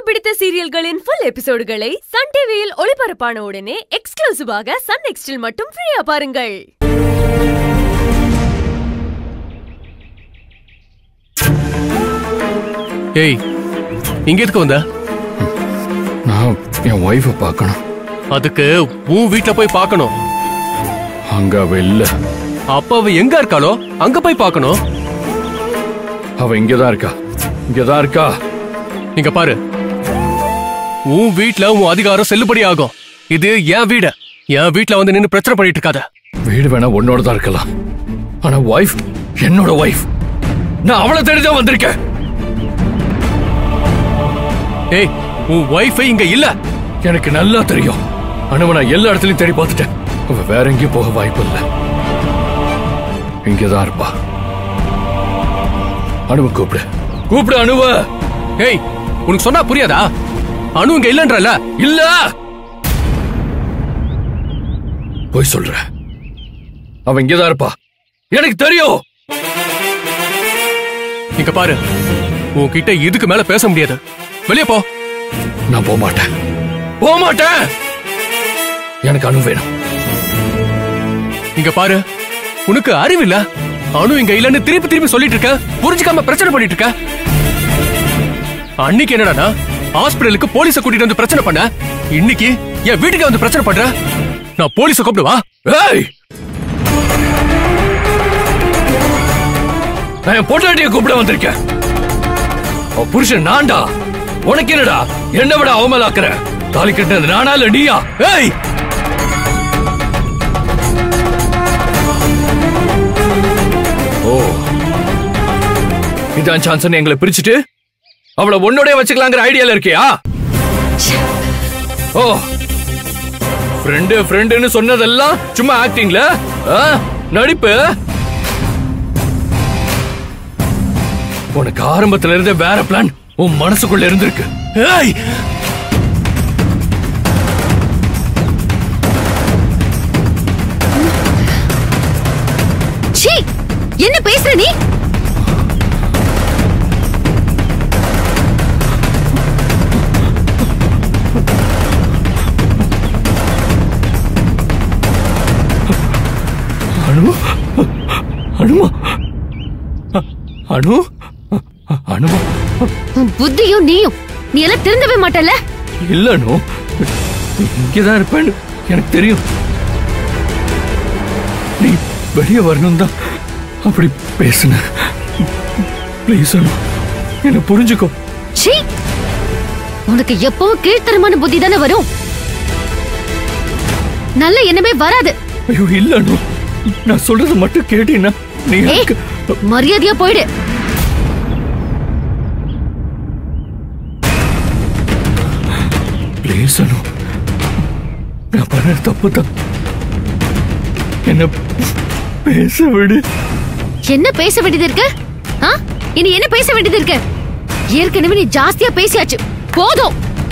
பிடித்த சீரியல்களின் full எபிசோடுகளை Sun டிவியில் ஒளிபரப்பான உடனே எக்ஸ்க்ளூசிவாக சன் நெக்ஸ்டில் மட்டும் ஃப்ரீயா பாருங்கள் ஏய் இங்க எதுக்கு வந்த நான் என் ஒய்ஃபை பார்க்கணும் அதுக்கு உன் வீட்ல போய் பார்க்கணும் அங்க அவ இல்ல அப்ப அவ எங்க இருக்காளோ அங்க போய் பார்க்கணும் அவ இங்கதான் இருக்கா இங்கதான் இருக்கா இங்க பாரு உன் வீட்ல உன் அதிகாரம் செல்லுபடி ஆகும் இது என் வீடு என் வீட்ல வந்து நின்னு பிரச்சனை பண்ணிட்டு இருக்காத வீடு வேணா உன்னோட தான் இருக்கலாம் ஆனா ஒய்ஃப் என்னோட ஒய்ஃப் நான் அவளை தேடிதான் வந்திருக்கேன் ஏய் உன் ஒய்ஃபை இங்க இல்ல எனக்கு நல்லா தெரியும் அனுவ நான் எல்லா இடத்துலயும் தேடி பார்த்துட்டேன் அவ வேற எங்கேயும் போக வாய்ப்பு இல்ல இங்கதான் இருப்பா அனுவ கூப்பிடு கூப்பிடு அனுவ ஏய் உனக்கு சொன்னா புரியாதா அனு இங்க இல்லன்றல இல்ல போய் சொல்ற அவ இங்கதான் இருப்பா எனக்கு தெரியும் இங்க பாரு உன்கிட்ட இதுக்கு மேல பேச முடியாது வெளியே போ நான் போக மாட்டேன் போக மாட்டேன் எனக்கு அனு வேணும் இங்க பாரு உனக்கு அறிவில்ல அனு இங்க இல்லன்னு திருப்பி திருப்பி சொல்லிட்டு இருக்க புரிஞ்சுக்காம பிரச்சனை பண்ணிட்டு இருக்க அன்னைக்கு என்னடானா ஹாஸ்பிடலுக்கு போலீஸ கூட்டிட்டு வந்து பிரச்சனை பண்ண இன்னைக்கு என் வீட்டுக்கு வந்து பிரச்சனை பண்ற நான் போலீஸ கூப்பிடுவா ஏய் நான் என் பொட்டாட்டிய கூப்பிட வந்திருக்கேன் அவ புருஷன் நான்டா உனக்கு என்னடா என்ன விட அவமலாக்குற தாலி கட்டினது நானா இல்ல நீயா ஏய் ஓ இதான் சான்ஸ் எங்களை பிரிச்சுட்டு அவளை உன்னோட வச்சுக்கலாங்கிற ஐடியால இருக்கியா ஓ ஃப்ரெண்டு ஃப்ரெண்டுன்னு சொன்னதெல்லாம் சும்மா ஆக்டிங்ல நடிப்பு உனக்கு ஆரம்பத்துல இருந்தே வேற பிளான் உன் மனசுக்குள்ள இருந்திருக்கு ஏய் சீ என்ன பேசுற நீ அனு அனுமா அ- அனு அ- அனுமா உன் புத்தியும் நீயும் நீ எல்லாம் திருந்தவே மாட்டல இல்ல அனு இங்கதான் இருப்பேன்னு எனக்கு தெரியும் நீ வெளியே வரணும் தான் அப்படி பேசுன ப்ளீஸ் அனு என்ன புரிஞ்சுக்கோ சீ உனக்கு எப்பவும் கீழ்த்தரமான புத்தி தானே வரும் நல்ல எண்ணமே வராது ஐயோ இல்ல அனு நான் சொல்றது மட்டும் கேட்டீங்கன்னா நீ ஏய் எனக்கு மரியாதையா போயிடு ப்ளீஸ் அனு நான் பண்ண தப்பு தான் என்ன பேச விடு என்ன பேச வேண்டியது இருக்கு ஆ? இனி என்ன பேச வேண்டியது இருக்கு ஏற்கனவே நீ ஜாஸ்தியா பேசியாச்சு போதும்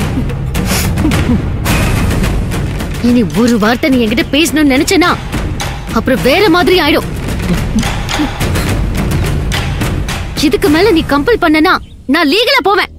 இனி ஒரு வார்த்தை நீ என்கிட்ட பேசணும்னு நினைச்சனா அப்புறம் வேற மாதிரி ஆயிடும் இதுக்கு மேல நீ கம்பல் பண்ணனா நான் லீகலா போவேன்